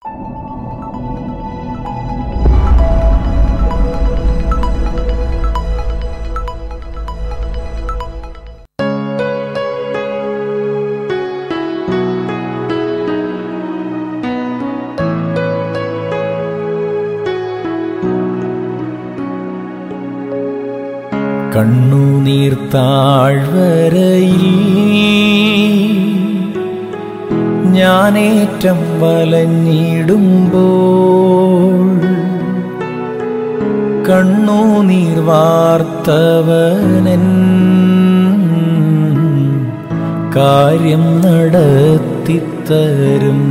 കണ്ണുനീർ താഴ്വരയിൽ ഞാനേറ്റം വലഞ്ഞിടുമ്പോൾ കണ്ണുനീർ വാർത്തവനൻ കാര്യം നടത്തിത്തരും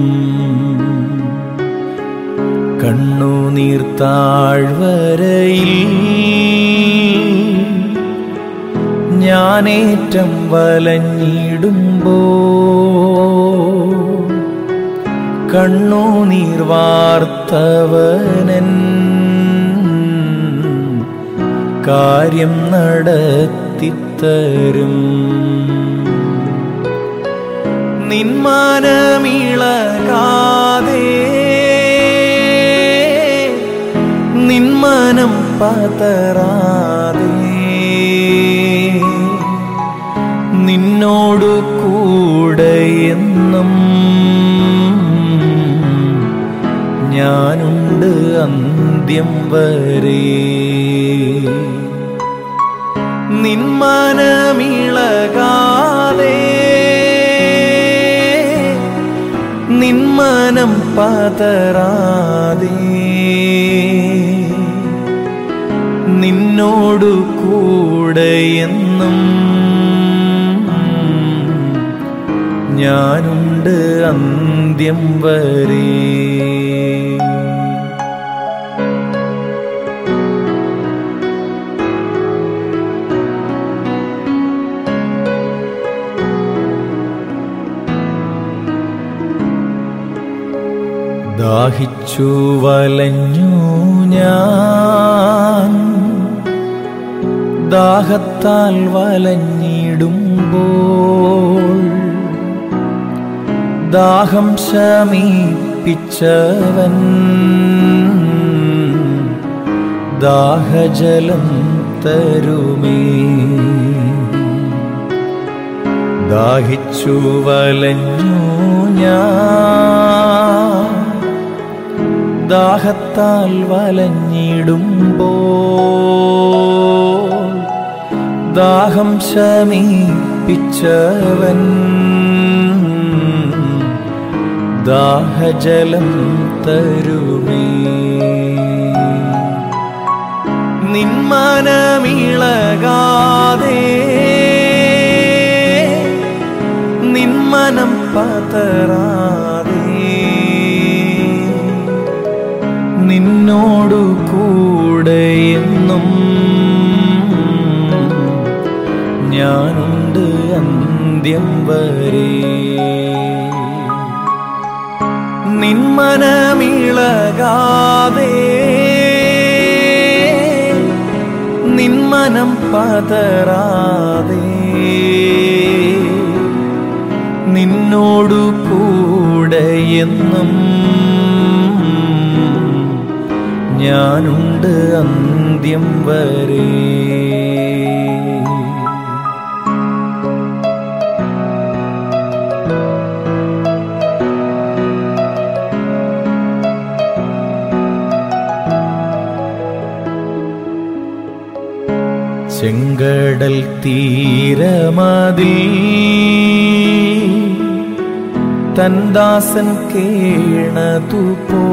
കണ്ണുനീർ താഴ്വരയിൽ ഞാനേറ്റം വലഞ്ഞിടുമ്പോ കണ്ണുനീർ വാർത്തവനൻ കാര്യം നടത്തിത്തരും നിന്മാനമിളകാതെ നിന്മനം പതറാതെ നിന്നോടു കൂടെ എന്നും ഞാനുണ്ട് അന്ത്യം വരെ നിന്മനമിളകാതെ നിന്മനം പതറാതെ നിന്നോടു കൂടെ എന്നും ഞാനുണ്ട് അന്ത്യം വരെ ദാഹിച്ചു വലഞ്ഞു ഞാൻ ദാഹത്താൽ വലഞ്ഞിടുമ്പോൾ ദാഹം ശമിപ്പിച്ചവൻ ദാഹജലം തരുമേ ദാഹിച്ചു വലഞ്ഞു ഞാൻ ദാഹത്താൽ വലഞ്ഞിടുമ്പോൾ ദാഹം ശമിപ്പിച്ചവൻ ദാഹജലം തരുമേ നിന്മനമിളകാതെ നിന്മനം പതറാതെ നിന്നോടു കൂടെ എന്നും ഞാനുണ്ട് അന്ത്യം വരെ നിന്മനമിളകാതെ നിന്മനം പതറാതെ നിന്നോടു കൂടെ എന്നും ഞാനുണ്ട് അന്ത്യം വരെ ചെങ്കടൽ തീരമതിൽ തന്ദാസൻ കേണതുപോ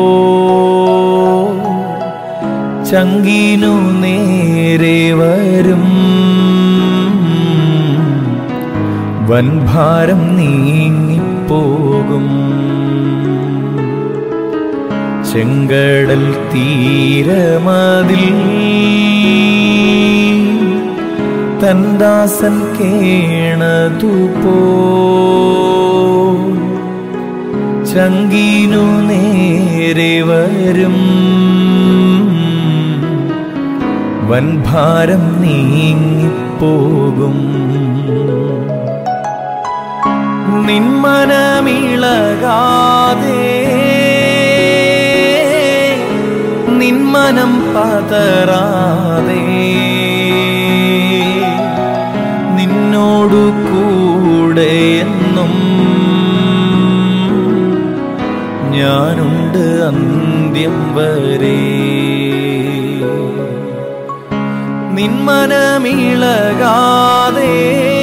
ചങ്കിനു നേരെ വരും വൻഭാരം നീങ്ങിപ്പോകും ചെങ്കടൽ തീരമതിൽ തന്ദാസൻ കേണതുപോ ചങ്കിനു നേരെ വരും വൻഭാരം നീങ്ങിപ്പോകും നിന്മനമിളകാതെ നിന്മനം പതറാതെ നിന്നോടു കൂടെ എന്നും ഞാനുണ്ട് അന്ത്യം വരെ നിന്മനമിളകാതെ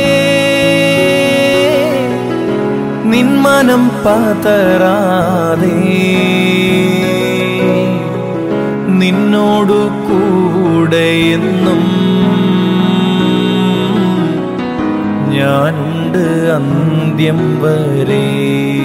നിന്മനം പതറാതെ നിന്നോടു കൂടെ എന്നും ഞാനുണ്ട് അന്ത്യം വരെ